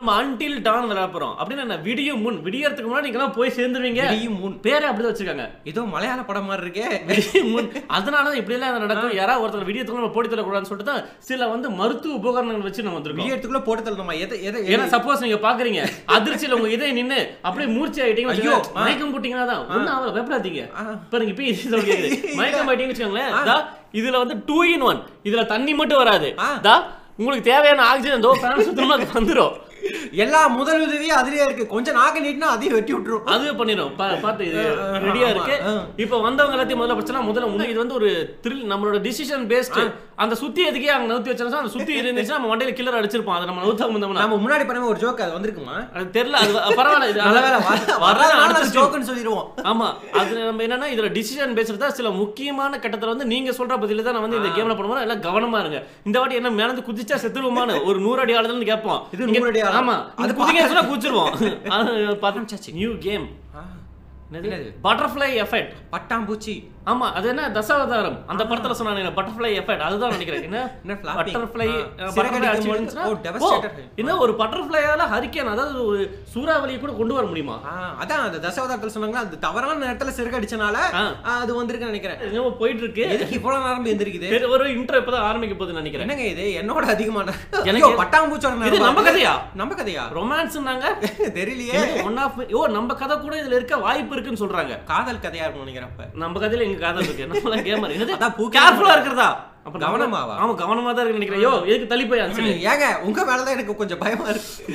நம்ம until Don விளையாட போறோம் அப்படின்னு என்ன விடியும் முன் விடியறதுக்கு முன்னாடி நீங்க எல்லாம் போய் சேர்ந்துருவீங்க விடியும் முன். பேரே அப்படிதான் வச்சிருக்காங்க ஏதோ மலையாள படம் மாதிரி இருக்கே விடியும் முன் அதனால தான் இப்படி எல்லாம் நடக்கும் யாராவது ஒருத்தர் விடியத்துக்கு நம்ம போட்டி தரக்கூடாதுன்னு சொல்லிட்டு தான் சில வந்து மருத்துவ உபகரணங்கள் வச்சு நம்ம வந்திருக்கோம் விடியறதுக்குள்ள போட்டு தள்ளணுமா எதை எதை ஏன்னா சப்போஸ் நீங்க பாக்குறீங்க அதிர்ச்சியில உங்க இதய நின்னு அப்படியே மூர்ச்சி ஆயிட்டீங்க ஐயோ, ஐயோ மயக்கம் போட்டீங்கன்னா தான் ஒன்னும் ஆகல பயப்படாதீங்க ஆ. பாருங்க இப்ப இது சொல்லியது மயக்கம் ஆயிட்டீங்கன்னு வச்சுக்கோங்களேன் தா, இதுல வந்து டூ இன் ஒன் இதுல தண்ணி மட்டும் வராது ஆ. தா உங்களுக்கு தேவையான ஆக்சிஜன் தோ ஃபேன் சுத்தமா அது வந்துரும் எல்லா முதல் உதவியும் அதுலயே இருக்கு கொஞ்சம் நாக்க நீட்டினா அதையும் வெட்டி விட்டுரும் அதுவே பண்ணிரும் பா- பார்த்து இது ஆ, ஆ, ரெடியா ஆமா, இருக்கு ஆ. இப்போ வந்தவங்க எல்லாத்தையும் முதல்ல பிரச்சனை முதல்ல முன்ன இது வந்து ஒரு த்ரில் நம்மளோட டிசிஷன் பேஸ்ட் அந்த சுத்தி எதுக்கே அங்க நவுத்தி வச்சா அந்த சுத்தி இருந்துச்சுன்னா நம்ம மண்டையில கில்லர் அடிச்சிருப்போம் அதை நம்ம நவுத்தாம இருந்தோம்னா நம்ம முன்னாடி பண்ண ஒரு ஜோக் அது வந்திருக்குமா அது தெரியல அது பரவாயில்ல இது நல்ல வேலை வரலாம் வர ஜோக்குன்னு சொல்லிடுவோம் ஆமா அது நம்ம என்னன்னா இதுல டிசிஷன் பேசுறதா சில முக்கியமான கட்டத்துல வந்து நீங்க சொல்ற பதில தான் நான் வந்து இந்த கேம்ல பண்ணுவோம் எல்லாம் கவனமா இருங்க இந்த வாட்டி என்ன மேலந்து குதிச்சா செத்துருவோமான்னு ஒரு நூறு அடி ஆளுதுன்னு கேட்போம் இது இங்க- நூறு அடி ஆழம். ஆமா அது அது குதிங்க சொன்னா குதிச்சிருவோம் ஆரம்பிச்சாச்சு. நியூ கேம் என்னது? பட்டர்ஃப்ளை எஃபெக்ட் பட்டாம்பூச்சி ஆமா அது என்ன தசாவதாரம் அந்த படத்துல சொன்னாங்க பட்டர்ஃப்ளை எஃபெக்ட் அதுதான் நினைக்கிறேன் என்ன என்ன flopping? பட்டர்ஃப்ளை ஆ, சிறகடிக்கும் பொழுது- ஓ, devastator. என்ன ஒரு பட்டர்ஃப்ளையால ஹரிக்கேன் அதாவது ஒரு சூறாவளியை கூட கொண்டு வர முடியுமா ஆ, அதான் அந்த தசாவதாரத்தில் சொன்னாங்க அது தவறான நேரத்துல சிறகடிச்சனால ஆ. ஆ, அது வந்திருக்குன்னு நினைக்கிறேன் என்னமோ போயிட்டு இருக்கு எதுக்கு இவ்வளவு நேரம் எந்திருக்குது சரி, ஒரு இன்ட்ரோ இப்பதான் ஆரம்பிக்க போகுதுன்னு நினைக்கிறேன் என்னங்க இது என்னோட அதிகமான எனக்கு- ஐயோ, பட்டாம்பூச்சியோட இது நேரம் நம்ம பார்த்து- கதையா? நம்ம கதையா ரொமான்ஸ்னாங்க தெரியலையே ஒன் ஆஃப் ஓ நம்ம கதை கூட இதுல இருக்க வாய்ப்பு இருக்குன்னு சொல்றாங்க காதல் கதையா இருக்கும் நினைக்கிறேன் அப்ப நம்ம கதையில எங்க காதல் இருக்கு நம்மள கேமர் என்னது அதான் பூ கேர்ஃபுல்லா இருக்கிறதா அப்ப நம்ம- கவனமாவா? ஆமா கவனமா தான் இருக்கு நினைக்கிறேன் யோ எதுக்கு தள்ளி போய் ஆன்சர் ஏங்க உங்க மேலதான் எனக்கு கொஞ்சம் பயமா இருக்கு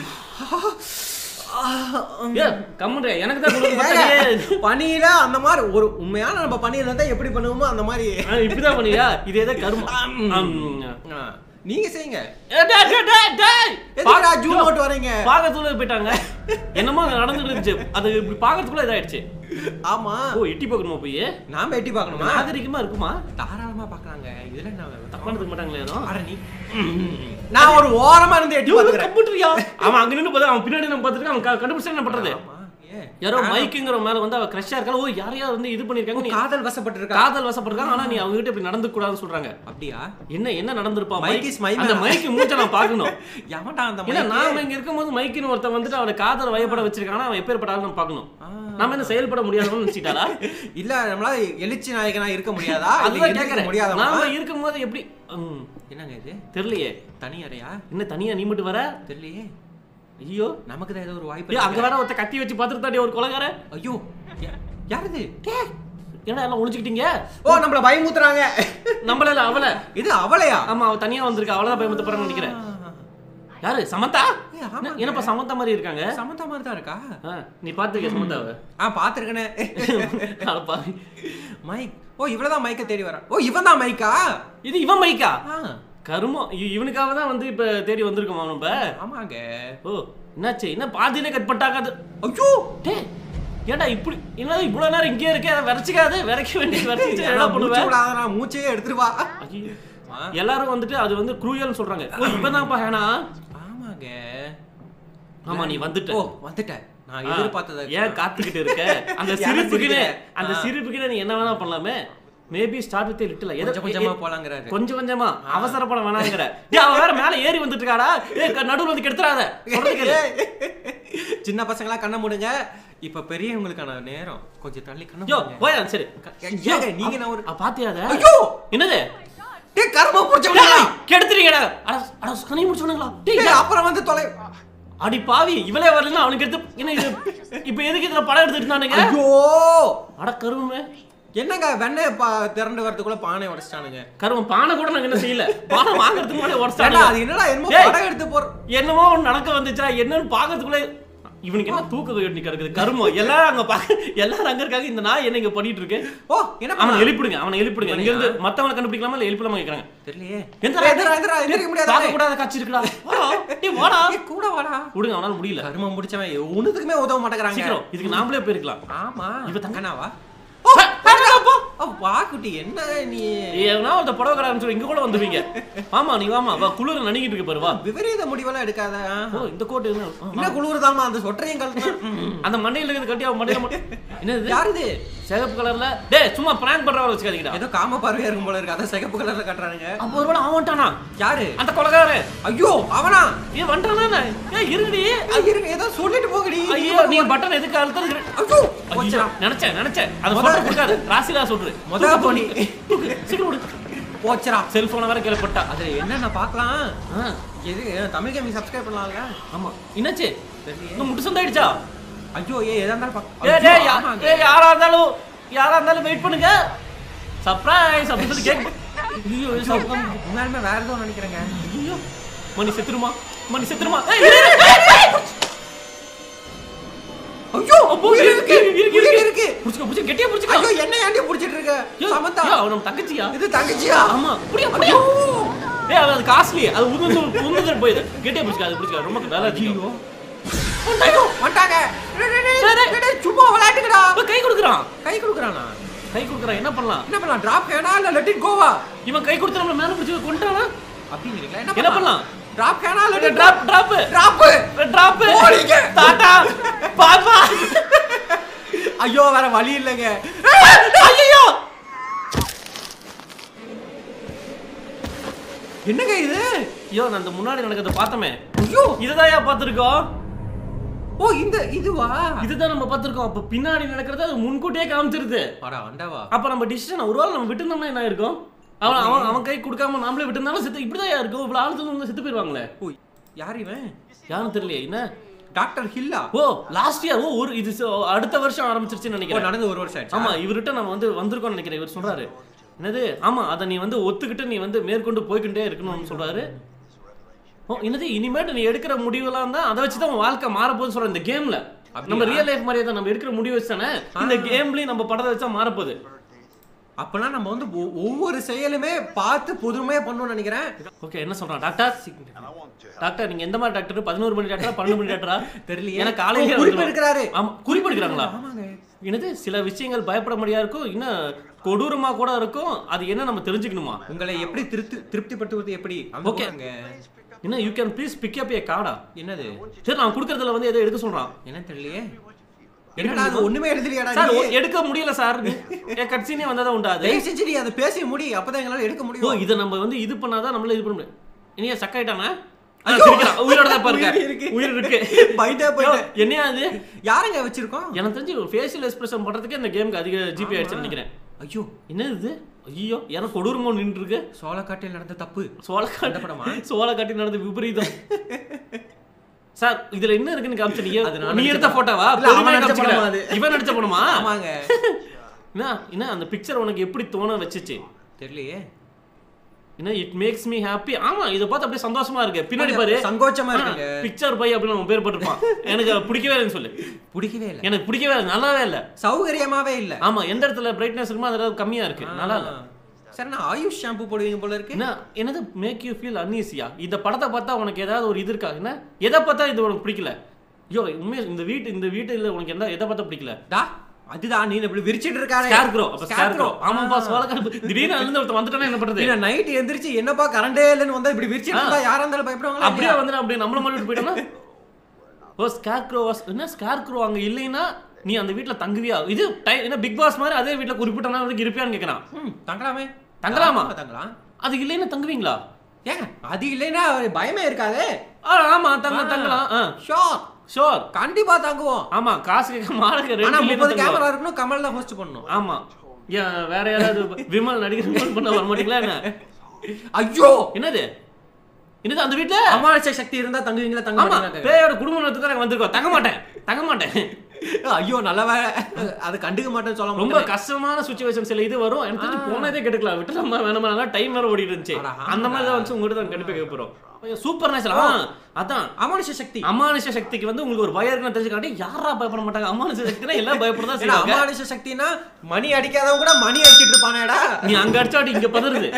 ஏ கம்முன்ற எனக்கு தான் கொடுக்க ஏங்க, மாட்டாங்க பனியில அந்த மாதிரி ஒரு உண்மையான நம்ம பனியில இருந்தா எப்படி பண்ணுவோமோ அந்த மாதிரி இப்படிதான் பண்ணியா இது எதோ கரும ஆ, நீங்க செய்யுங்க ஏ, டேய், டேய், டேய், டேய். எதுக்குடா ஜூன் அவுட் வரீங்க பாக்கத்துக்குள்ள போயிட்டாங்க என்னமோ அங்க நடந்துட்டு இருந்துச்சு அது இப்படி பாக்கிறதுக்குள்ள இதாயிடுச்சு ஆமா ஓ எட்டி பார்க்கணுமா போய் நாம எட்டி பார்க்கணுமா நாகரிகமா இருக்குமா தாராளமா பார்க்கறாங்க இதுல என்ன தப்பானதுக்கு மாட்டாங்களே யாரும் அட நீ நான் ஒரு ஓரமா இருந்து எட்டி பார்க்கறேன் கம்ப்யூட்டரியா அவன் அங்க நின்னு பார்த்தா அவன் பின்னாடி நம்ம பார்த்துட்டு அவன் க- கண்டுபிடிச்சா என்ன பண்றது ஆமா ஏ யாரோ மைக்குங்கிற மேல வந்து அவ கிரஷா இருக்கா ஓ யாரையா வந்து இது பண்ணிருக்காங்க நீ காதல் வசப்பட்டு இருக்கா காதல் வசப்பட்டிருக்காங்க ஆனா நீ அவங்க கிட்ட இப்படி நடந்து கூடாதுன்னு சொல்றாங்க அப்படியா என்ன என்ன நடந்திருப்பா Mike மைக் is my அந்த man. மைக்கு மூஞ்ச நான் பார்க்கணும் எவன்டா அந்த இல்ல மைக்கு? நாம இங்க இருக்கும்போது மைக்கின்னு ஒருத்தன் வந்துட்டு அவனை காதல் வயப்பட வச்சிருக்கானா அவன் எப்பேற்பட்ட ஆளு நம்ம பார்க்கணும் ஆ. நாம என்ன செயல்பட முடியாதவன்னு நினைச்சிட்டாரா இல்ல நம்மளால எழுச்சி நாயகனா இருக்க முடியாதா இல்ல அதுதான் எந்திரிக்க கேக்குறேன் முடியாதா நாம இருக்கும்போது எப்படி ம், என்னங்க இது தெரியலையே தனி அறையா என்ன தனியா நீ மட்டும் வர தெரியலையே ஐயோ நமக்கு தான் ஏதோ ஒரு வாய்ப்பு ஏய், அங்க இருக்கு. வேற ஒருத்த கத்தி வச்சு பார்த்துட்டு தாண்டி ஒரு கொலகார ஐயோ யா- யாருது ஏன்னா எல்லாம் ஒளிச்சுக்கிட்டீங்க ஓ நம்மள பயமுத்துறாங்க நம்மள இல்ல அவள இது அவளையா ஆமா அவ தனியா வந்திருக்கா அவளதான் பயமுத்த போறான்னு நினைக்கிறேன் யாரு சமந்தா ஏய், ஆமாங்க. என்ன- என்னப்பா சமந்தா மாதிரி இருக்காங்க சமந்தா மாதிரி தான் இருக்கா ஆ, நீ பாத்துருக்க சமந்தாவை ஆ பாத்துருக்கனே அட பாவி. மைக் ஓ இவளதான் மைக்க தேடி வரா ஓ இவன் தான் மைக்கா இது இவன் மைக்கா ஆ, கருமம் இ- இவனுக்காக தான் வந்து இப்ப தேடி வந்திருக்கோமா நம்ம ஆமாங்க ஓ என்னாச்சு என்ன பாதியிலே கட் பண்ணிட்டாங்க அது ஐயோ டேய் ஏன்டா இப்படி என்ன இவ்வளவு நேரம் இங்கே இருக்கே அதை விரைச்சிக்காது விரைக்க வேண்டியது விரைச்சிட்டு என்ன நான் மூச்சு பண்ணுவேன் விடாதடா, மூச்சையே எடுத்துட்டு வா ஐயோ. ஆ, எல்லாரும் வந்துட்டு அது வந்து குரூயல்னு சொல்றாங்க ஓ இப்பதான்ப்பா ஹேனா ஆமாங்க ஆமா நீ வந்துட்ட ஓ வந்துட்டேன் நான் எதிர்பார்த்ததை ஏன் காத்துக்கிட்டு இருக்க அந்த யாரை சிரிப்புக்குன்னு சிரிக்கிற? அந்த ஆ. சிரிப்புக்குன்னு நீ என்ன வேணா பண்ணலாமே மேபி ஸ்டார்ட் வித் லிட்டில் கொஞ்சம் கொஞ்சமா போலாங்கிறாரு கொஞ்சம் கொஞ்சமா அவசரப்பட வேணாங்கிற டேய் அவ வேற மேல ஏறி வந்துட்டு இருக்காடா ஏய் க- நடுவுல வந்து கெடுத்துறாத சொல்றது கேளு. சின்ன பசங்களா கண்ண மூடுங்க இப்ப பெரியவங்களுக்கான நேரம் கொஞ்சம் தள்ளி கண்ண யோ மூடுங்க. போயா சரி ஏங்க, நீங்க நான் ஒரு அ, பாத்தியா அத ஐயோ என்னது டேய் கர்ம புடிச்சவங்களா டேய், கெடுத்துறீங்கடா அட அட கனி முடிச்சுவனுங்களா டேய் டேய் அப்புறம் வந்து தொலை அடி பாவி இவளே வரலன்னா அவனுக்கு எடுத்து என்ன இது இப்போ எதுக்கு இதுல படம் எடுத்துட்டு இருந்தானுங்க ஐயோ அட கருமே என்னங்க வெண்ணெய் பா திரண்டு வரதுக்குள்ள பானை உடைச்சிட்டானுங்க கருமம் பானை கூட நாங்க என்ன செய்யல பானை வாங்குறதுக்கு முன்னாடி ஏண்டா, உடச்சானுங்க அது என்னடா என்னமோ ஏய். படம் எடுத்து போற என்னமோ ஒண்ணு நடக்க வந்துச்சா என்னன்னு பாக்கிறதுக்குள்ளே இவனுக்கு என்ன தூக்க கட்டி கிடக்குது கருமம் எல்லாரும் அங்க பாக்க எல்லாரும் அங்க இருக்காங்க இந்த நாய் என்ன இங்க பண்ணிட்டு இருக்கு ஓ என்ன அவனை பண்ண எழுப்பிடுங்க அவனை எழுப்பிடுங்க இங்க இருந்து மத்தவனை கண்டுபிடிக்கலாமா இல்ல எழுப்பலாமா கேக்குறாங்க தெரியலையே எந்திரா, எந்திரா, எந்திரா, எந்திரிக்க முடியாதா? பார்க்க கூடாத காட்சி இருக்குடா வாடா, டேய் வாடா ஏய், கூட வாடா விடுங்க அவனால முடியல கருமம் முடிச்சவன் ஒண்ணுத்துக்குமே உதவ மாட்டேங்கிறாங்க சீக்கிரம் இதுக்கு நாமளே போயிருக்கலாம் ஆமா இவ தங்க- தங்கனாவா ஓ, பாருங்கப்பா. ஓ வா குட்டி என்ன நீ ஏன்னா ஒருத்த புடவைக்காரன் சொல்லி இங்க கூட வந்துருவீங்க ஆமா நீ வாமா வா குளிர் நடுங்கிட்டு இருக்கு பாரு வா விபரீத முடிவெல்லாம் எடுக்காத ஓ இந்த கோட்டு என்ன என்ன குளிருதாமா அந்த சொட்டரையும் கழட்டினா அந்த மண்டையில இருக்கிறது கட்டி அவன் மண்டையில மட்டும் என்னது யாரு இது சிகப்பு கலர்ல டேய் சும்மா பிராங்க் பண்றவரை வச்சுக்காதீங்கடா ஏதோ காம பார்வையா இருக்கும் போல இருக்கு அதான் சிகப்பு கலர்ல கட்டுறானுங்க அப்போ ஒருவேளை அவன் வந்துட்டானா யாரு அந்த கொலகாரன் ஐயோ அவனா ஏ வந்துட்டானா ஏய் இருங்கடி ஐ, இருங்க ஏதோ சொல்லிட்டு போகடி ஐயோ நீங்க பட்டன் எதுக்கு அழுத்தறது ஐயோ ஐயோ, போச்சுடா. நினைச்சேன் நினைச்சேன் அது முத- போட்டு கொடுக்காது ராசிலா சொல்றேன் முத போனி. சீக்கிரம் விடு போச்சுடா செல்போனை வேற கேள்விப்பட்டா அதுல என்னென்ன பார்க்கலாம் ஆ, எது தமிழ் கேமிங் சப்ஸ்கிரைப் பண்ணலாம்ல ஆமா என்னாச்சு தெரியலையே. இன்னும் முட்டு சந்தாயிடுச்சா ஐயோ ஏ எதா இருந்தாலும் பாக்க- ஏய் ஐயோ, டேய் யா- ஆமாங்க. ஏய் யாரா இருந்தாலும் யாரா இருந்தாலும் வெயிட் பண்ணுங்க சர்ப்ரைஸ் அப்படின்னு சொல்லி கேக் ஐயோ சர்ப்ரைஸ் உண்மையாலுமே வேற ஏதோ நினைக்கிறேங்க ஐயோ மணி செத்துருமா மணி செத்துருமா ஏய் இரு, இரு, ஏய், ஏய், புடிச்சு. ஐயோ அப்போ உயிர் இருக்கு, இருக்கு இருக்கு, உயிர் இருக்கு. இருக்கு புடிச்சுக்க, புடிச்சுக்க, கெட்டியா புடிச்சுக்க. ஐயோ என்ன ஏன்டி புடிச்சிட்டு இருக்க ஐயோ, சமந்தா ஐயோ, அவ நம்ம தங்கச்சியா? இது தங்கச்சியா ஆமா, புடியா, புடியா. ஏய், அது- அது costly. அது உதிர்ந்து- உதிர்ந்துட்டு போயிடுது. கெட்டியா புடிச்சுக்க, அது புடிச்சுக்க. ரொம்ப வேலை அதிகம். ஐயோ வந்துட்டாங்க டேய், டேய், டேய், சரி. டேய், டேய், சும்மா விளையாட்டுக்கடா அவ கை கொடுக்குறான். கை கொடுக்குறானா கை கொடுக்குறான், என்ன பண்ணலாம்? என்ன பண்ணலாம் டிராப் ஹேனா இல்ல லெட் இட் கோவா இவன் கை கொடுத்து நம்மள மேல பிடிச்சு கொண்டுட்டானா? அப்படிங்கிறீங்களா என்ன பண்ணலாம்? டிராப் ஹேனா let it Drop, drop. Drop Drop. ஓடிங்க. டாடா. பாப்பா. ஐயோ வேற வழி இல்லைங்க ஐயையோ. என்னங்க இது ஐயோ, நான் அந்த முன்னாடி நடக்கிறத பார்த்தோமே. ஐயோ இதுதான்யா பார்த்திருக்கோம். ஓ இந்த இதுவா இதுதான் நம்ம பார்த்திருக்கோம். அப்ப பின்னாடி நடக்கிறத அது முன்கூட்டியே காமிச்சிருது அட அண்டவா அப்ப நம்ம டிசிஷன் ஒருவேளை நம்ம விட்டுருந்தோம்னா என்ன இருக்கும் அவன் அவன் அவன் கை கொடுக்காம நாமளே விட்டுருந்தாலும் செத்து இப்படிதான் இருக்கும் இவ்வளவு ஆளுக்கு வந்து செத்து போயிருவாங்களே ஓ யார் இவன் யாரும் தெரியலையே என்ன டாக்டர் ஹில்லா ஓ லாஸ்ட் இயர் ஓ ஒரு இது ச- அடுத்த வருஷம் ஆரம்பிச்சிருச்சுன்னு ஓ நினைக்கிறேன் நடந்து ஒரு வருஷம் ஆயிடுச்சு ஆமா இவர்கிட்ட நம்ம வந்து வந்திருக்கோம்னு நினைக்கிறேன் இவர் சொல்றாரு என்னது ஆமா அதை நீ வந்து ஒத்துக்கிட்டு நீ வந்து மேற்கொண்டு போய்க்கிட்டே இருக்கணும்னு சொல்றாரு ஓ என்னது இனிமேட்டு நீ எடுக்கிற முடிவெல்லாம் தான் அதை வச்சு தான் உன் வாழ்க்கை மாறப்போகுது சொல்ற இந்த கேம்ல அப்படியா? நம்ம ரியல் லைஃப் மாதிரியே தான் நம்ம எடுக்கிற முடிவு வச்சு தானே இந்த கேம்லயும் நம்ம படத்தை வச்சா மாறப்போகுது அப்பனா நம்ம வந்து ஒ- ஒவ்வொரு செயலுமே பார்த்து பொதுமையா பண்ணணும்னு நினைக்கிறேன் ஓகே என்ன சொல்றான் டாக்டர் டாக்டர் நீங்க எந்த மாதிரி டாக்டர் பதினோரு மணி டாக்டரா பன்னெண்டு மணி டாக்டரா தெரியலையே. எனக்கு காலையில ஓ, குறிப்பு எடுக்கறாரு. ஆமா குறிப்பு எடுக்கிறாங்களா ஆமாங்க என்னது சில விஷயங்கள் பயப்பட முடியா இருக்கும் இன்னும் கொடூரமா கூட இருக்கும் அது என்ன நம்ம தெரிஞ்சுக்கணுமா உங்களை எப்படி திருப்தி திருப்திப்படுத்துவது எப்படி அந்த Okay. போறாங்க. என்ன you can please pick up a கார்டா என்னது சரி நான் கொடுக்கறதுல வந்து எதோ எடுக்க சொல்றான் என்ன தெரியலையே எடுக்க என்னடா அது முடியுமா? ஒண்ணுமே எழுதலையாடா சார் நீ? ஒ- எடுக்க முடியல சார் என் கட்சினே வந்ததா உண்டா அது தயவு செஞ்சு நீ அதை பேசி முடி அப்பதான் எங்களால எடுக்க ஓ முடியும் இதை நம்ம வந்து இது பண்ணாதான் நம்மள இது பண்ண முடியும் இனியா சக்காயிட்டானா ஐயோ! உயிரோட தான் பாருங்க உயிர் இருக்கு. உயிர் இருக்கு பயந்தே போயிட்டேன். யோ, என்னையா அது யாருங்க வச்சிருக்கோம் எனக்கு தெரிஞ்சு ஒரு ஃபேஷியல் எக்ஸ்பிரஷன் பண்றதுக்கு இந்த கேமுக்கு அதிக ஜிபி ஆயிடுச்சுன்னு நினைக்கிறேன் ஐயோ என்னது இது ஐயோ எனக்கு கொடூரமோ நின்று இருக்கு சோளக்காட்டில் நடந்த தப்பு சோளக்காட்டு அந்த படமா? சோளக்காட்டி நடந்த விபரீதம் சார் இதுல என்ன இருக்குன்னு காமிச்ச நீ அது நான் நீ நடிச்ச எடுத்த படம். போட்டோவா இல்ல, அவன் பெருமையா நடிச்ச காமிச்சுக்கிற. படமா அது? இவன் நடிச்ச படமா ஆமாங்க என்ன என்ன அந்த பிக்சர் உனக்கு எப்படி தோண வச்சுச்சு தெரியலையே என்ன இட் மேக்ஸ் மீ ஹாப்பி ஆமா இத பார்த்து அப்படியே சந்தோஷமா இருக்கு பின்னாடி பாரு சங்கோச்சமா இருக்குங்க பிக்சர் பை அப்படின்னு அவன் பேர் போட்டிருப்பான் எனக்கு அது பிடிக்கவே இல்லைன்னு சொல்லு பிடிக்கவே இல்ல எனக்கு பிடிக்கவே இல்லை நல்லாவே இல்லை சௌகரியமாவே இல்ல ஆமா எந்த இடத்துல பிரைட்னஸ் இருக்குமோ அது கம்மியா இருக்கு நல்லா இல்லை சரி நான் ஆயுஷ் ஷாம்பு போடுவீங்க போல இருக்கு என்ன என்னது மேக் யூ ஃபீல் அன்ஈஸியா இந்த படத்தை பார்த்தா உனக்கு ஏதாவது ஒரு இது இருக்கா என்ன எதை பார்த்தா இது உனக்கு பிடிக்கல ஐயோ உண்மையா இந்த வீட்டு இந்த வீட்டுல உனக்கு எந்த எதை பார்த்தா பிடிக்கல டா அதுதான் நீ இப்படி விரிச்சிட்டு இருக்கானே ஸ்கேர்க்ரோ அப்ப Scarecrow. ஸ்கேர்க்ரோ ஆமாப்பா சோளக்காடு திடீர்னு அழுந்து ஒருத்தன் வந்துட்டானா என்ன பண்றது நீ நைட் எந்திரிச்சு என்னப்பா கரண்டே இல்லைன்னு வந்தா இப்படி விரிச்சிட்டு இருந்தா யாரா இருந்தாலும் பயப்படுவாங்களா அப்படியே வந்து அப்படியே நம்மள மட்டும் விட்டு போயிட்டோம்னா ஓ ஸ்கேர்க்ரோ என்ன ஸ்கேர்க்ரோ அங்க இல்லைன்னா நீ அந்த வீட்ல தங்குவியா இது டை- என்ன பிக் பாஸ் மாதிரி அதே வீட்ல குறிப்பிட்ட நாள் வரைக்கும் இருப்பியான்னு கேக்குறான் ம் தங்கலாமே தங்கலாமா? ஆமா, தங்கலாம் அது இல்லைன்னா தங்குவீங்களா ஏங்க அது இல்லைன்னா பயமே இருக்காதே ஆ, ஆமா தங்க தங்கலாம் ஆ ஷோர் ஷோர் கண்டிப்பா தங்குவோம் ஆமா காசு கேட்க மாடக்கு ஆனா ரெண்டு முப்பது தங்குவோம். கேமரா இருக்கணும் கமல் தான் ஹோஸ்ட் பண்ணணும் ஆமா ஏன் வேற யாராவது விமல் நடிகர் விமல் பண்ண வர மாட்டீங்களா என்ன ஐயோ என்னது என்னது அந்த வீட்ல அமானுஷ சக்தி இருந்தா தங்குவீங்களா தங்க ஆமா மாட்டீங்களா? பேயோட குடும்ப நடத்து தான் வந்திருக்கோம் தங்க மாட்டேன் தங்க மாட்டேன் ஐயோ நல்ல வேலை அது கண்டுக்க மாட்டேன்னு சொல்ல ரொம்ப மாட்டேன் கஷ்டமான சுச்சுவேஷன் சில இது வரும் எனக்கு தெரிஞ்சு போனதே கெடுக்கலாம் விட்டுலாமா வேணுமா நல்லா டைம் வேற ஓடிட்டு இருந்துச்சு அட, ஆமாடா. அந்த மாதிரி தான் வந்து உங்ககிட்ட தான் கண்டிப்பா கேட்க போறோம் சூப்பர் நேச்சர் அதான் அமானுஷ சக்தி அமானுஷ சக்திக்கு வந்து உங்களுக்கு ஒரு பயம் இருக்குன்னு தெரிஞ்சுக்காட்டி யாரா பயப்பட மாட்டாங்க அமானுஷ சக்தினா எல்லாம் பயப்படதான் ஏன்னா செய்வாங்க அமானுஷ சக்தினா மணி அடிக்காதவங்க கூட மணி அடிச்சிட்டு இருப்பானேடா நீ அங்க அடிச்சாட்டி இங்க பதறுது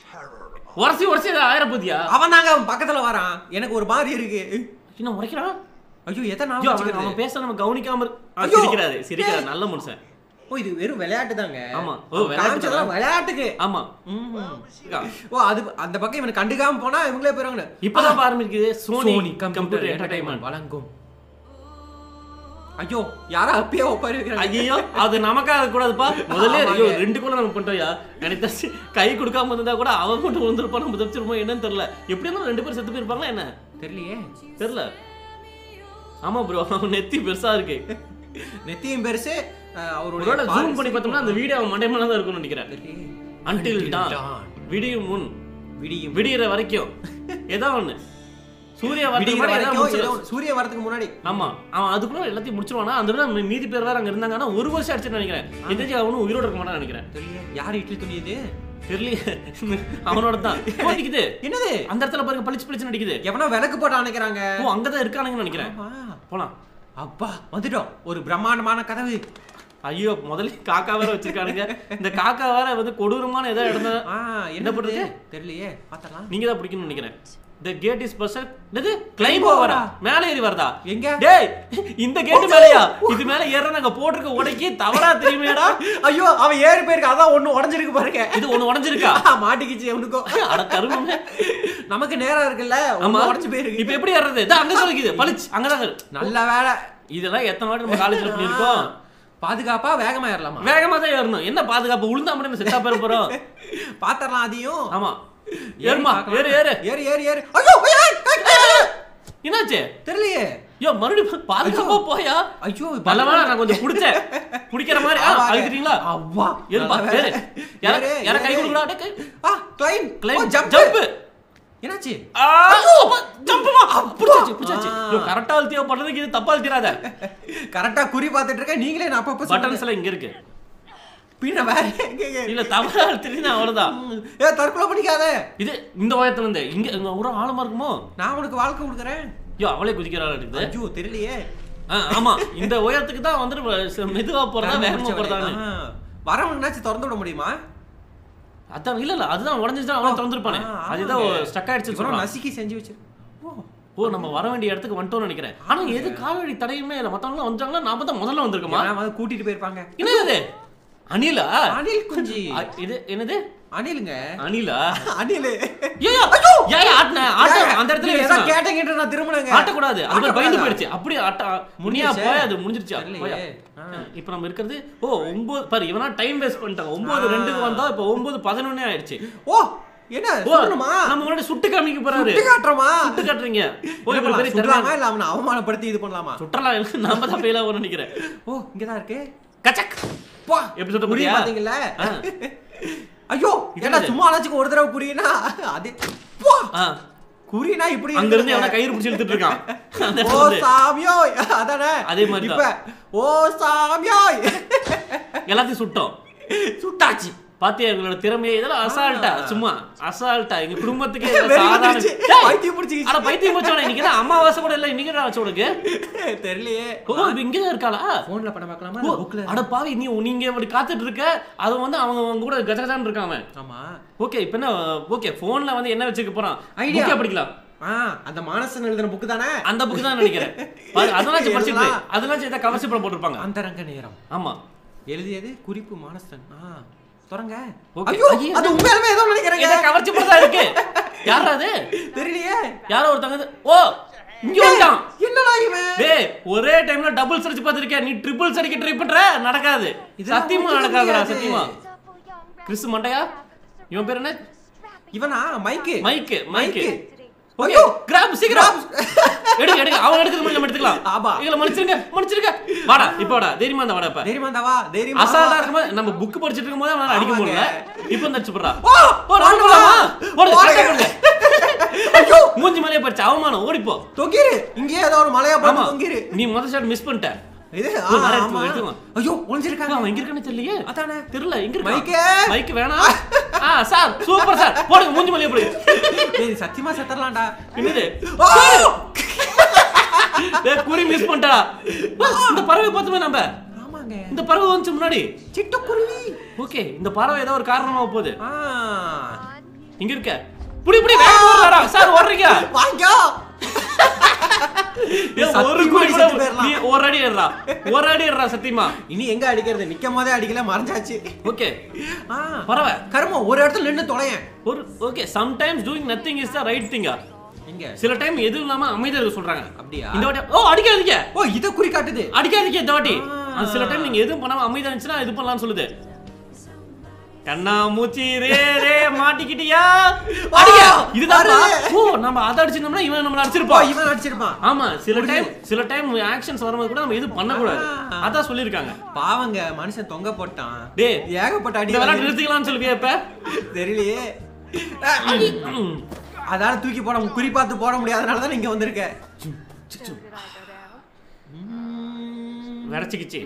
உரசி உரசி அதை ஆயிரம் போதியா அவன் தாங்க அவன் பக்கத்துல வரான் எனக்கு ஒரு மாதிரி இருக்கு இன்னும் உரைக்கிறான் ஐயோ எத்தனை ஐயோ, நாள் அவன் வச்சுக்கிறது? அவன் பேச நம்ம கவனிக்காம இரு- ஆ, ஐயோ. சிரிக்கிறாரு சிரிக்கிறாரு நல்ல மனுஷன் ஓ இது வெறும் விளையாட்டு தாங்க ஆமா. ஓ, அவன் விளையாட்டு காமிச்சதெல்லாம் விளையாட்டுக்கு ஆமா ம். ஓ அது அந்த பக்கம் இவனை கண்டுக்காம போனா இவங்களே போயிருவாங்க இப்பதான் ஆரம்பிக்குது சோனி சோனி கம்ப்யூட்டர் என்டர்டைன்மெண்ட் வழங்கும் ஐயோ யாரா அப்பயே உட்கார வைக்கிறாங்க ஐயோ அது நமக்காக கூடாதுப்பா முதல்ல ஐயோ ரெண்டு கூட நம்ம பண்ணிட்டோம்யா எனக்கு தெரிஞ்சு கை கொடுக்காம இருந்தா கூட அவன் மட்டும் வந்திருப்பான் நம்ம தப்பிச்சிருப்போம் என்னன்னு தெரியல எப்படி இருந்தாலும் ரெண்டு பேரும் செத்து போயிருப்பாங்களா என்ன தெரியலையே தெரியல ஆமா ப்ரோ அவன் நெத்தி பெருசா இருக்கு நெத்தியும் பெருசு அஹ், அவருடைய ஒருவேளை பால் ஜூம் பண்ணி பார்த்தோம்னா அந்த வீடியோ அவன் மண்டைமேல தான் இருக்கும்னு நினைக்கிறேன் தெரியலையே. Until Until dawn dawn. விடியும் முன் விடியும் விடியற வரைக்கும் ஏதோ ஒண்ணு சூரிய வரதுக்கு விடிகிற முன்னாடி ஏதாவது வரைக்கும் முடிச்சிரு. ஏதோ ஒண்ணு. சூரிய வரதுக்கு முன்னாடி ஆமா அவன் அதுக்குள்ள எல்லாத்தையும் முடிச்சிருவானா அந்த விட மீ- மீதி பேர் வேற அங்க இருந்தாங்கன்னா ஒரு வருஷம் அடிச்சுன்னு நினைக்கிறேன் தெரிஞ்சு அவனும் உயிரோட இருக்க மாட்டான்னு நினைக்கிறேன் தெரியலையே யார் இட்லி துணி இது தெரியலையே அவனோட தான் போட்டிக்குது என்னது அந்த இடத்துல பாருங்க பளிச்சு பளிச்சு நடிக்குது எவனோ விளக்கு போட்டு அணைக்கிறாங்க ஓ அங்கதான் இருக்கானுங்கன்னு நினைக்கிறேன் ஆமா. போலாம் அப்பா வந்துட்டோம் ஒரு பிரம்மாண்டமான கதவு ஐயோ முதல்ல காக்கா வேற வச்சிருக்கானுங்க இந்த காக்கா வேற வந்து கொடூரமான ஏதோ இடம் ஆ என்ன என்ன பண்றது? பண்றது தெரியலையே பார்த்தலாம் நீங்க தான் பிடிக்கணும்னு நினைக்கிறேன் த கேட் இஸ் பர்சன் என்னது கிளைம் ஓவரா மேல ஏறி வருதா எங்க டேய் இந்த கேட் மேலயா இது மேல ஏற நாங்க போட்டிருக்க உடைக்கி தவறா தெரியுமேடா ஐயோ அவன் ஏறி போயிருக்கு அதான் ஒண்ணு உடஞ்சிருக்கு பாருங்க இது ஒண்ணு உடைஞ்சிருக்கா மாட்டிக்கிச்சு அவனுக்கும் அட கருமமே நமக்கு நேரம் இருக்குல்ல ஆமா ஒண்ணு உடஞ்சு போயிருக்கு இப்ப எப்படி ஏறது இதோ அங்க சொல்லிக்குது பளிச்சு அங்கதான் இருக்கு. நல்ல வேலை இதெல்லாம் எத்தனை வாட்டி நம்ம காலேஜ்ல பண்ணிருக்கோம் பாதுகாப்பா வேகமா ஏறலாமா வேகமா தான் ஏறணும் என்ன பாதுகாப்பு உளுந்தா மட்டும் செத்தா பேர போறோம் பாத்திரலாம் அதையும் ஆமா ஏறுமா ஏறு ஏறு ஏறு ஏறு ஏறு ஐயோ ஐயோ, ஐயோ, ஐயோ. என்னாச்சு தெரியலையே ஐயோ மறுபடியும் பாதுகாப்பா போயா ஐயோ பலவா நான் கொஞ்சம் புடிச்சேன் பிடிக்கிற மாதிரி ஆ, ஆமாங்க. அழுத்திட்டீங்களா அவ்வா ஏறுப்பா நல்ல ஏறு வேலை. யார ஏறு, யார கை ஏறு. கொடுக்குறா டேய், கை ஆ கிளைம் கிளைம் ஜம்ப் ஜம்ப் என்னாச்சு ஜம்ப்மா புடிச்சாச்சு புடிச்சாச்சு ஆ. ஐயோ கரெக்டா அழுத்தியோ பண்றதுக்கு இது தப்பா அழுத்திராத கரெக்டா குறி பார்த்துட்டு இருக்க நீங்களே நான் அப்பப்ப சொல்லுங்க. பட்டன்ஸ் எல்லாம் இங்க இருக்கு பின்ன வேற எங்க, எங்க? இல்ல தவறா அழுத்திட்டீங்கன்னா அவ்வளவுதான் ம். ஏ தற்கொலை பண்ணிக்காத இது இந்த உயரத்துல இருந்து இங்க இங்க ஒரு ஆழமா இருக்குமோ நான் உனக்கு வாழ்க்கை கொடுக்குறேன் ஐயோ அவளே குதிக்கிறாள் இருக்குது ஐயோ தெரியலையே ஆ, ஆமா இந்த உயரத்துக்கு தான் வந்துட்டு மெதுவா போறதா வேகமா போறதான்னு ஆ. வரவங்கனாச்சும் திறந்து விட முடியுமா அதான் இல்ல இல்ல அதுதான் உடஞ்சிச்சு அவன் திறந்துருப்பானே ஆ, அதுதான் ஆமாங்க. ஸ்டக் ஆயிடுச்சு இவனும் சொல்றான் நசுக்கி செஞ்சு வச்சு ஓ ஓ நம்ம வர வேண்டிய இடத்துக்கு வந்துட்டோம்னு நினைக்கிறேன் ஆனா எது கால்வழி தடையுமே இல்ல மத்தவங்க வந்துட்டாங்களா நாம தான் முதல்ல வந்திருக்கோமா யாரா வந்து கூட்டிட்டு போயிருப்பாங்க என்னது இது அனிலா அனில் குஞ்சி அ, இது என்னது அனிலுங்க அனிலா அனில் ஏய் ஏய் ஆட்ன ஆட்ட அந்த இடத்துல நீங்க ஏதோ வீசணும். கேட்டீங்கன்ற நான் திரும்பினேங்க ஆட்டக்கூடாது அது மாதிரி பயந்து ஆட்டக்கூடாதா? போயிடுச்சு அப்படியே ஆட்ட முனியா முடிஞ்சிருச்சே. போய் அது முடிஞ்சிருச்சா தெரியலையே. போயா ஆ. இப்போ நம்ம இருக்கிறது ஓ ஒன்பது பாரு இவனா டைம் வேஸ்ட் பண்ணிட்டாங்க ஒன்பது ரெண்டுக்கு வந்தா இப்போ ஒன்பது பதினொன்னே ஆயிடுச்சு ஓ என்ன ஓ சொல்லணுமா நம்ம முன்னாடி சுட்டு காமிக்க போறாரு சுட்டு காட்டுறோமா சுட்டு காட்டுறீங்க ஓ என்ன இவர் பண்ணலாம்? பெரிய சுடலாமா திறமை இல்ல அவனை அவமானப்படுத்தி இது பண்ணலாமா சுற்றலா இல்ல நாம தான் ஃபெயில் ஆகும் நினைக்கிறேன் ஓ இங்கதான் இருக்கு கச்சக் போ எப்படி சுட்ட குறி முடியா பாத்தீங்கல்ல ஆ. ஐயோ இது என்ன என்னது? சும்மா அழைச்சுக்கு ஒரு தடவை குறினா அது போ ஆ குறினா இப்படி அங்க இருந்து இருக்குதுங்க. எவனா கயிறு பிடிச்சி இழுத்துட்டு இருக்கான் அந்த ஓ இடத்துல இருந்து. சாமியோ அதானே அதே மாதிரி இப்ப ஓ சாமியோ எல்லாத்தையும் சுட்டோம் சுட்டாச்சு பாத்தியா எங்களோட திறமையை இதெல்லாம் அசால்ட்டா சும்மா அசால்ட்டா எங்க குடும்பத்துக்கே இதெல்லாம் வெறி சாதாரண வந்துருச்சு. டேய், பைத்தியம் பிடிச்சிக்கிச்சு. அட பைத்தியம் போச்சோட இன்னைக்கு தான் அமாவாசை கூட இல்ல இன்னைக்கு தான் ஆச்சு உனக்கு தெரியலையே ஓ இப்ப இங்க தான் இருக்காளா போன்ல படம் பார்க்கலாமா ஓ, புக்ல அட பாவி நீ நீங்க இப்படி காத்துட்டு இருக்க அது வந்து அவங்க அவங்க கூட கஜகஜான்னு இருக்கான் அவன் ஆமா ஓகே இப்போ என்ன ஓகே போன்ல வந்து என்ன வச்சுக்க போறான் Idea. ஐடியா படிக்கலாம் ஆ அந்த மானசன் எழுதின புக்கு தானே அந்த புக் தான் நினைக்கிறேன் பாரு, அதெல்லாம் படிச்சிட்டு எழுதலாம். அதெல்லாம் ஏதாவது கவர்ச்சி படம் போட்டிருப்பாங்க அந்தரங்க நேரம் ஆமா எழுதியது குறிப்பு மானசன் ஆ தொடங்க Okay. ஐயோ ஐயோ, அது உண்மையாலுமே ஏதோ நினைக்கிறேங்க இதை கவர்ச்சி படம் தான் இருக்கு யாரா அது தெரியலையே யாரோ ஒருத்தங்க வந்து- ஓ இங்க வந்துட்டான் என்னடா இவன் டேய் ஒரே டைம்ல டபுள் சர்ச் பார்த்திருக்கேன் நீ ட்ரிபிள் அடிக்க ட்ரை பண்ற நடக்காது இதெல்லாம் சத்தியமா ஒத்துக்க நடக்காதுடா முடியாது. சத்தியமா கிறிஸ் மண்டையா இவன் பேர் என்ன இவனா மைக்கு மைக்கு மைக்கு மைக்கு. ஓகே ஐயோ! கிராப் சீக்கிரம் எடுங்க எடுங்க அவன் எடுக்கிறது மாதிரி நம்ம எடுத்துக்கலாம் ஆமா. இவங்கள மன்னிச்சிருங்க மன்னிச்சிருங்க வாடா இப்போ வாடா தைரியமா இருந்தா வாடா இப்ப தைரியமா இருந்தாவா தைரியமா அசால்ட்டா இருக்கும்போது நம்ம புக் படிச்சிட்டு இருக்கும்போது அவனால அடிக்க ஆமாங்க. முடியல இப்போ வந்து அடிச்சு போடுறா ஓ ஓ நான் போலாமா ஓடு போடுங்க. கரெக்டா பண்ணுங்க ஐயோ மூஞ்சி மேலே படிச்சு அவமானம் ஓடிப்போ தொங்கிரு இங்கேயே ஏதோ ஒரு மலையா ஆமா பார்த்து தொங்கிரு நீ முதல் ஷாட் மிஸ் பண்ணிட்ட இது ஓ, ஆ, நிறைய ஆமா. எடுத்துக்கோ, எடுத்துக்கோ. ஐயோ ஒளிஞ்சிருக்காங்க அவன் எங்க இருக்கானே தெரியலையே அதானே தெரியல எங்க இருக்கா மைக்கே! மைக் வேணாம் ஆ சார் சூப்பர் சார் போடுங்க மூஞ்சி மேலே போடு ஏய் சத்தியமா செத்தரலாம்டா என்னது ஓ! டேய், குறி மிஸ் பண்ணிட்டா இந்த பறவை பார்த்தோமே நம்ம ஆமாங்க இந்த பறவை வந்துச்சு முன்னாடி சிட்டுக்குருவி ஓகே இந்த பறவை ஏதோ ஒரு காரணமா போகுது ஆ இங்க இருக்க புடி புடி வேகமா ஓடுறாடா சார் ஓடுறீங்க வாங்கோ ஏய், ஒரு சத்தியமா குடி கூட செத்து போயிடலாம். நீ ஒரு அடி ஏறா ஒரு அடி ஏறா சத்தியமா இனி எங்க அடிக்கிறது நிக்கும் போதே அடிக்கல மறைஞ்சாச்சு ஓகே ஆ பறவை கருமம் ஒரு இடத்துல நின்னு தொலையேன் ஒரு okay sometimes doing nothing is the right திங்கா எங்க சில டைம் எதுவும் இல்லாம அமைதியா இருக்க சொல்றாங்க அப்படியா இந்த வாட்டி ஓ அடிக்காதீங்க ஓ இத குறி காட்டுது அடிக்காதீங்க இந்த வாட்டி ஆ. அது சில டைம் நீங்க எதுவும் பண்ணாம அமைதியா இருந்துச்சுன்னா இது பண்ணலாம்னு சொல்லுது கண்ணா மூச்சி ரே ரே மாட்டிக்கிட்டியா அடிக்க இதுதான் வருது. ஓ நம்ம அதை அடிச்சிருந்தோம்னா இவன் நம்மள ஓ அடிச்சிருப்பான் இவன் அடிச்சிருப்பான் ஆமா சில டைம் சில டைம் ஆக்ஷன்ஸ் வரும்போது கூட நம்ம எதுவும் பண்ணக்கூடாது ஆ. அதான் சொல்லியிருக்காங்க பாவங்க மனுஷன் தொங்க போட்டான் டேய் ஏகப்பட்ட அடி இந்த விளையாட்டு வாங்கி- நிறுத்திக்கலாம்னு சொல்லுவியா இப்ப தெரியலையே ம். அதால தூக்கி போட குறி பார்த்து போட முடியாதனால தான் இங்க வந்திருக்க சிச்சு. விரைச்சிக்கிச்சு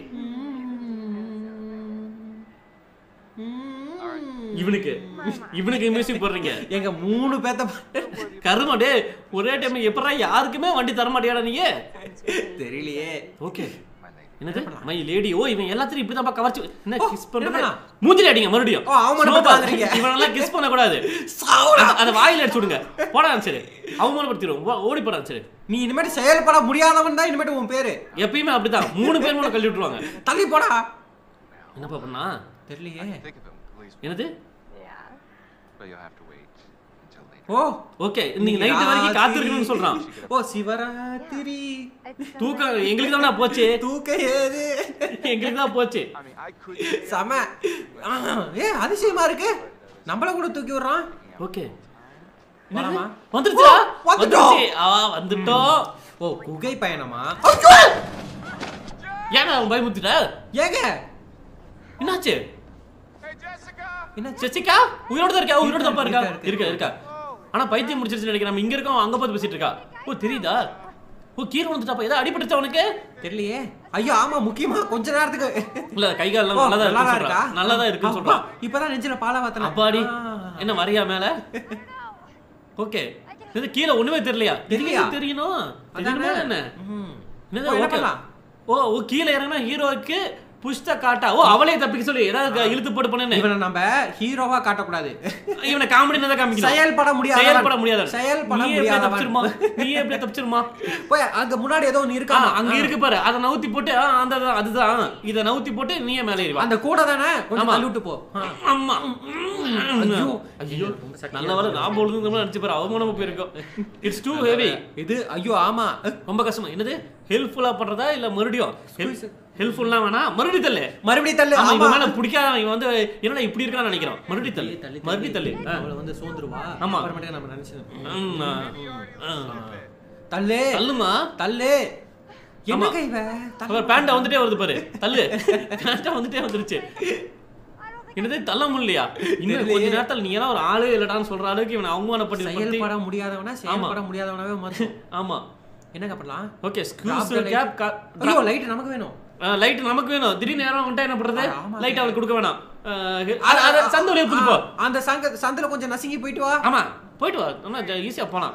இவனுக்கு இவனுக்கு மியூசிக் போடுறீங்க எங்க மூணு பேத்த கருமா டே ஒரே டைம் எப்படா யாருக்குமே வண்டி தர மாட்டியாடா நீங்க தெரியலையே ஓகே என்னது மை லேடி ஓ இவன் எல்லாத்தையும் இப்படி தான் கவர்ச்சி என்ன ஓ, கிஸ் என்ன பண்றது பண்ணலாம்? மூஞ்சில அடிங்க மறுபடியும் ஓ, அவமானப்படுத்தாதீங்க. இவனெல்லாம் கிஸ் பண்ண கூடாது அத வாயில அடிச்சு விடுங்க போடா சரி அவமானப்படுத்திடுவோம் ஓ- ஓடி போடா சரி நீ இனிமேட்டு செயல்பட முடியாதவன் தான் இனிமேட்டு உன் பேரு எப்பயுமே அப்படிதான் மூணு பேர் கூட கழட்டி விட்டுருவாங்க தள்ளி போடா என்னப்பா பண்ணா தெரியலையே Think of him, police. என்னது But you'll have to wait until later. Oh okay நீங்க நைட் வரைக்கும் காத்திருக்கணும்னு சொல்றான் ஓ சிவராத்திரி தூக்கம் எங்களுக்கு தானே போச்சு தூக்க ஏது எங்களுக்கு தான் போச்சு I mean, I could. செம ஆ, ஏ அதிசயமா இருக்கு நம்மள கூட தூக்கி விடுறான் ஓకే வரமா? வந்துருச்சா ஓ, வந்துட்டோம். வந்துருச்சு ஆ வந்துட்டோம் ஓ குகை பயணமா ஏன்னா அவன் பயமுத்திட்ட ஏங்க என்னாச்சு Hey, Jessica! என்ன ஜெசிகா உயிரோட தான் இருக்கா உயிரோட தான் இருக்கா இருக்கா, இருக்கா இருக்கா ஆனா பைத்தியம் முடிச்சிருச்சு நினைக்கிறேன் நம்ம இங்க இருக்கோம் அங்க பார்த்து பேசிட்டு இருக்கா ஓ தெரியுதா ஓ கீரை வந்துட்டாப்பா ஏதோ அடிபட்டுச்சா உனக்கு தெரியலையே ஐயோ ஆமா முக்கியமா கொஞ்ச நேரத்துக்கு இல்ல கை கால் ஓ, நல்லா தான் நல்லாதான் இருக்கு இருக்கா? சொல்றான் நல்லா தான் இருக்குன்னு அப்பா, சொல்றான் இப்பதான் நெஞ்சில பால வாத்தன அப்பாடி என்ன வரையா மேல ஓகே இது கீழே ஒண்ணுமே தெரியலையா தெரியலையா? தெரியலையா தெரியணும் அதானே? தெரியணுமா என்ன ம். என்னது ஓ, என்ன ஓகே பண்ணலாம்? ஓ ஓ கீழே இறங்கினா ஹீரோவுக்கு புஷ்ட காட்டா ஓ அவளே தப்பிக்க சொல்லி ஏதாவது இழுத்து போட்டு பண்ணு இவனை நம்ம ஹீரோவா காட்டக்கூடாது இவனை காமெடி தான் காமிக்கணும் செயல்பட முடியாத செயல்பட முடியாத செயல்பட நீ எப்படி முடியாதவன். தப்பிச்சிருமா நீ எப்படி தப்பிச்சிருமா போய் அங்க முன்னாடி ஏதோ ஒண்ணு ஆ, இருக்கா அங்க இருக்கு பாரு அத நவுத்தி போட்டு ஆ, அந்த தான், அதுதான் இத நவுத்தி போட்டு நீயே மேலே ஏறி வா அந்த கூட தானே கொஞ்சம் ஆமா. தள்ளி விட்டு போ ஆ. ஆமா ஐயோ. ஐயோ ரொம்ப சக்தியா நல்ல வர நான் பொழுது அடிச்சு பாரு அவமானமா போயிருக்கோம் இட்ஸ் டூ ஹெவி இது ஐயோ ஆமா ரொம்ப கஷ்டமா என்னது ஹெல்ப்ஃபுல்லா பண்றதா இல்ல மறுபடியும் ஹெல்ப்ஃபுல்லா வேணா மறுபடியும் தள்ளு மறுபடியும் தள்ளு ஆமா ஆமா இவன் மேல பிடிக்காத இவன் வந்து என்னடா இப்படி இருக்கான்னு நினைக்கிறான் மறுபடியும் தள்ளு மறுபடியும் தள்ளு ஆ. அவளை வந்து சோந்துருவா ஆமா. அப்புறமேட்டுக்கு நம்ம நினைச்சது ம், ஆ. ஆ. தள்ளு தள்ளுமா தள்ளு என்ன ஆமா. கைவ அவர் பேண்ட வந்துட்டே வருது பாரு தள்ளு பேண்ட வந்துட்டே வந்துருச்சு என்னது தள்ள முடியலையா இன்னும் கொஞ்ச நேரத்துல நீ எல்லாம் ஒரு ஆளு இல்லடான்னு சொல்ற அளவுக்கு இவனை அவமானப்பட்டு செயல்பட முடியாதவனா செயல்பட முடியாதவனாவே மாறும் ஆமா என்னங்க பண்ணலாம் okay Drop schools the light. கேப் ஐயோ லைட் நமக்கு வேணும் லைட் நமக்கு வேணும் திடீர்னு நேரம் வந்துட்டா என்ன பண்றது ஆ, ஆமாங்க. லைட் அவளுக்கு கொடுக்க வேணாம் அது- அது சந்த வழியா புது போ ஆ, அந்த சங்க சந்தில கொஞ்சம் நசுங்கி போயிட்டு வா ஆமா போயிட்டு வா ஆனா ஈஸியா போலாம்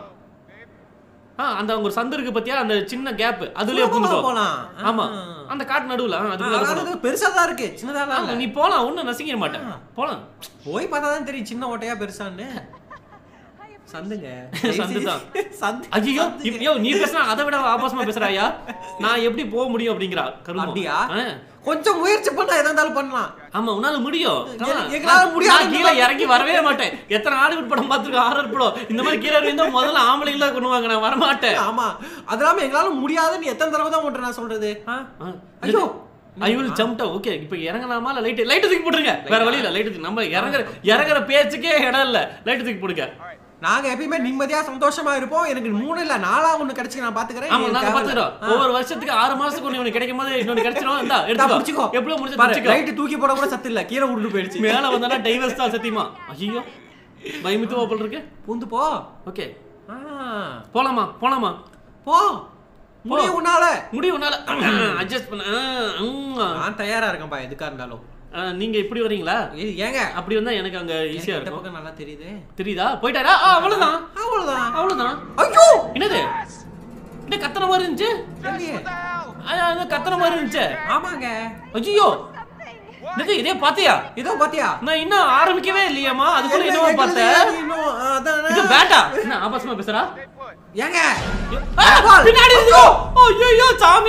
ஆ அந்த அங்க ஒரு சந்து இருக்கு பாத்தியா அந்த சின்ன கேப் அதுலயே சுலபமா புந்து போ போலாம். ஆமா ஆ. அந்த காட்டு நடுவுல ஆ, அதுக்குள்ள அதாவது போலாம். அது பெருசா தான் இருக்கு சின்னதா ஆமா, இல்ல நீ போலாம் ஒண்ணும் நசிக்கிற மாட்டேன் போலாம் போய் பார்த்தா தான் தெரியும் சின்ன ஓட்டையா பெருசான்னு சந்துங்க சந்துதான். சந்து ஐயோ சந்துங்க. ஐயோ நீ பேசுனா அதை விட ஆபாசமா பேசுறாயா நான் எப்படி போக முடியும் அப்படிங்கிறா கருமம் அப்படியா ஆ. கொஞ்சம் முயற்சி பண்ணா எதா இருந்தாலும் பண்ணலாம் ஆமா உன்னால முடியும் எ- ஆமா. எங்களால நான் முடியாது. கீழே இறங்கி வரவே மாட்டேன் எத்தனை ஹாலிவுட் படம் பார்த்துருக்கோம் ஹாரர் படம் இந்த மாதிரி கீழே இருந்தா முதல்ல ஆம்பளைங்களா கொண்டுவாங்க நான் வரமாட்டேன் ஆமா அது இல்லாம எங்களால முடியாதுன்னு எத்தனை தடவை தான் உன்ட்ட நான் சொல்றது ஆ? ஐயோ ஐ வில் ஜம்ப் ஓகே இப்போ இறங்கலாமா இல்ல லைட் லைட் தூக்கி போட்டுருங்க வேற வழி இல்ல லைட் தூக்கி நம்ம இறங்குற இறங்குற பேச்சுக்கே இடம் இல்ல லைட் தூக்கி போடுங்க நாங்க எப்பயுமே நிம்மதியா சந்தோஷமா இருப்போம் எனக்கு மூணு இல்ல நாலா ஒண்ணு கிடைச்சு நான் பாத்துக்கிறேன் ஆமா எனக்கு நாங்க தேவையில்ல. பாத்துக்கிறோம் ஆ. ஒவ்வொரு வருஷத்துக்கு ஆறு மாசத்துக்கு ஒண்ணு இவனுக்கு கிடைக்கும் போது இன்னொன்னு கிடைச்சிரும் இந்தா இந்தா, எடுத்துக்கோ புடிச்சுக்கோ. எப்படியோ முடிச்சு பாரு, முடிச்சுக்கோ light தூக்கி போட கூட சத்து இல்ல கீழே உருண்டு போயிடுச்சு மேல வந்தானா டைவர்ஸ் தான் சத்தியமா ஐயோ பயமுத்துவா போல் இருக்கு பூந்து போ ஓகே ஆ. போலாமா போலாமா போ முடியும் உன்னால முடியும் உன்னால அட்ஜஸ்ட் பண்ண ஆ, ம். நான் தயாரா இருக்கேன்பா எதுக்கா இருந்தாலும் ஆ, நீங்க இப்படி வரீங்களா ஏய், ஏங்க அப்படி வந்தா எனக்கு அங்க ஈஸியா எனக்கு இந்த இருக்கும் பக்கம் நல்லா தெரியுது தெரியுதா போயிட்டாரா ஆ, அவ்வளவுதான் அவ்வளவுதான் அவ்வளவுதான் ஐயோ என்னது என்ன கத்துற மாதிரி இருந்துச்சு இல்லையே. ஆ, அது கத்துற மாதிரி இருந்துச்சு ஆமாங்க ஐயோ என்னது இதே பாத்தியா இதோ பாத்தியா நான் இன்னும் ஆரம்பிக்கவே இல்லையாமா அதுக்குள்ள என்னவோ எங்களுக்கு பார்த்தேன் இன்னும், அதானே. இது பேட்டா என்ன ஆபாசமா பேசுறா ஏங்க ஆ, பின்னாடி இருக்கு ஐயோ சாமி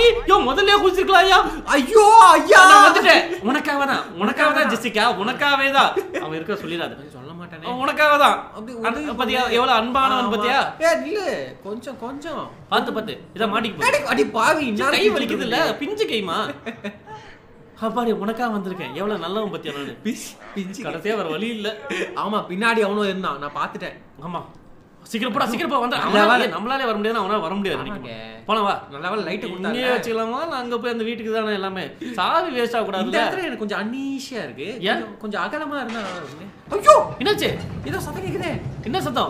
பாவி யோ முதல்லயே குதிச்சிருக்கலாம் ஐயா ஐயோ ஐயா நான் வந்துட்டேன் உனக்காக தான் உனக்காக தான் ஜெசிகா உனக்காகவே தான் அவன் இருக்க சொல்லிடாத சொல்ல மாட்டானே அவன் உனக்காக தான் அப்படி அன்- உதவி பாத்தியா எவ்வளவு அன்பானவன் பாத்தியா ஏ இல்ல கொஞ்சம் கொஞ்சம் பாத்து பாத்து இத மாட்டிக்கு போ. அடி அடி பாவி கை வலிக்குது இல்ல பிஞ்சு கைமா அப்பாடி உனக்காக வந்திருக்கேன் எவ்வளவு நல்லவன் பத்தியா நானு பிஞ்சு கடைசியா வேற வழி இல்ல ஆமா பின்னாடி அவனும் இருந்தான் நான் பாத்துட்டேன் ஆமா சீக்கிரம் போடா சீக்கிரம் போ வந்து நல்ல வேலை. நம்மளாலே வர முடியாது அவனால வர முடியாது ஆமாங்க. நினைக்கிறேன் போலாம் வா நல்ல வேலை லைட் இங்கேயே கொடுத்தாங்க வச்சுக்கலாமா நான் அங்க போய் அந்த வீட்டுக்கு தானே எல்லாமே சாவி வேஸ்ட் ஆக இந்த கூடாதுல்ல இடத்துல எனக்கு கொஞ்சம் அன்னீஷியா இருக்கு ஏன்? கொஞ்சம் கொஞ்சம் அகலமா இருந்தா நல்லா இருக்குமே. ஐயோ என்னாச்சு ஏதோ சத்தம் கேக்குதே என்ன சத்தம்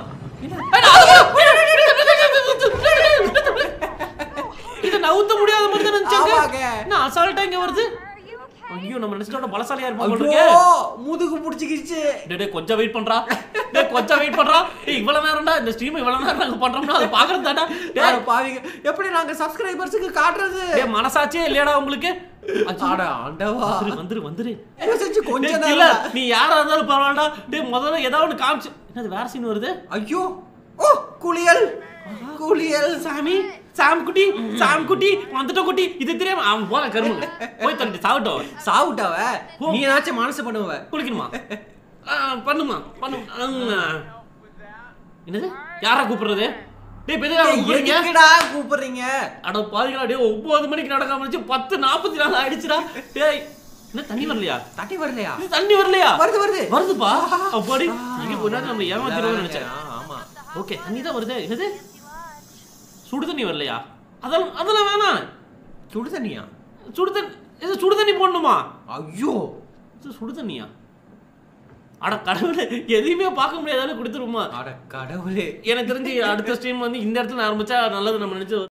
இத நவுத்த முடியாத மாதிரி தான் நினைச்சாங்க ஆமாங்க. என்ன அசால்ட்டா இங்க வருது ஐயோ நம்ம நினைச்சிட்டோம் பலசாலியா இருப்போம் போல ஐயோ இருக்கே முதுகு புடிச்சுக்கிச்சு டேய் டேய், கொஞ்சம் வெயிட் பண்றா டேய் கொஞ்சம் வெயிட் பண்றா டேய் இவ்வளவு நேரம்டா இந்த ஸ்ட்ரீம் இவ்வளவு நேரம் நாங்க பண்றோம்னா அது பாக்குறது தாடா டேய் அட பாவிங்க எப்படி நாங்க சப்ஸ்கிரைபர்ஸுக்கு காட்டுறது டேய் மனசாட்சியே இல்லையாடா உங்களுக்கு அட ஆண்டவா வந்துரு வந்துரு வந்துரு தயவு செஞ்சு கொஞ்ச டேய், இல்ல நேரம் நீ யாரா இருந்தாலும் பரவாயில்லடா டேய் முதல்ல ஏதாவது ஒன்று காமிச்சு என்னது வேற சீன் வருது ஐயோ ஓ குளியல் குளியல் சாமி சாம் குட்டி சாம் குட்டி வந்துட்ட குட்டி இது தெரியாம அவன் போல கருமங்க போய் தள்ளிட்டு சாப்பிட்டோம் சாவுட்டாவ போ. நீ ஏதாச்சும் மனசு பண்ணுவ குளிக்கணுமா ஆ, பண்ணுமா பண்ணு ஆ. என்னது யாரா கூப்பிடுறது டேய் பெரிய கூப்பிடுறீங்க எதுக்குடா கூப்பிடுறீங்க அட பாதிகளா டேய் ஒன்பது மணிக்கு நடக்காம இருந்துச்சு பத்து நாற்பத்தி நாலு ஆயிடுச்சுடா டேய் என்ன தண்ணி வரலையா தட்டி வரலையா இது தண்ணி வரலையா வருது வருது வருதுப்பா அப்பாடி இங்க கொஞ்ச நேரம் நம்ம ஏமாத்திடுவோம்னு நினைச்சேன் ஆ, ஆமா ஓகே தண்ணி தான் வருது என்னது சுடு தண்ணி வரலையா அதெல்லாம் அதெல்லாம் வேணாம் சுடு தண்ணியா சுடு தண்ணி இது சுடு தண்ணி போடணுமா ஐயோ இது சுடு தண்ணியா அட கடவுளே எதையுமே பார்க்க முடியாதாலும் கொடுத்துருமா அட கடவுளே எனக்கு தெரிஞ்சு அடுத்த ஸ்ட்ரீம் வந்து இந்த இடத்துல ஆரம்பிச்சா நல்லது நம்ம நினைச்சு